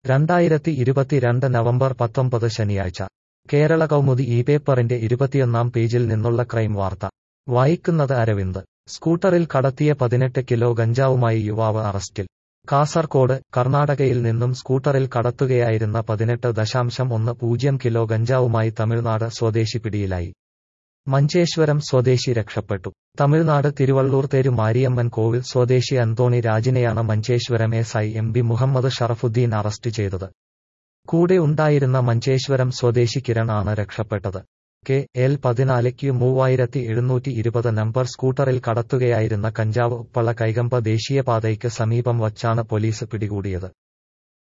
രണ്ടായിരത്തി ഇരുപത്തിരണ്ട് നവംബർ പത്തൊമ്പത് ശനിയാഴ്ച കേരള കൗമുദി ഈ പേപ്പറിന്റെ ഇരുപത്തിയൊന്നാം പേജിൽ നിന്നുള്ള ക്രൈം വാർത്ത വായിക്കുന്നത് അരവിന്ദ് സ്കൂട്ടറിൽ കടത്തിയ പതിനെട്ട് കിലോ ഗഞ്ചാവുമായി യുവാവ് അറസ്റ്റിൽ കാസർകോട് കർണാടകയിൽ നിന്നും സ്കൂട്ടറിൽ കടത്തുകയായിരുന്ന പതിനെട്ട് ദശാംശം ഒന്ന് പൂജ്യം കിലോ ഗഞ്ചാവുമായി തമിഴ്നാട് സ്വദേശി പിടിയിലായി മഞ്ചേശ്വരം സ്വദേശി രക്ഷപ്പെട്ടു തമിഴ്നാട് തിരുവള്ളൂർ തെരു മാരിയമ്മൻ കോവിൽ സ്വദേശി അന്തോണി രാജിനെയാണ് Manjeshwaram S I M B Muhammad Sharafuddin arrest ചെയ്തത് കൂടെ ഉണ്ടായിരുന്ന മഞ്ചേശ്വരം സ്വദേശി കിരൺ ആണ് രക്ഷപ്പെട്ടത് കെ എൽ പതിനാല് ക്യു മൂവായിരത്തി എഴുന്നൂറ്റി ഇരുപത് നമ്പർ സ്കൂട്ടറിൽ കടത്തുകയായിരുന്ന കഞ്ചാവ് ഉപ്പള കൈകമ്പ ദേശീയപാതയ്ക്ക് സമീപം വച്ചാണ് പോലീസ് പിടികൂടിയത്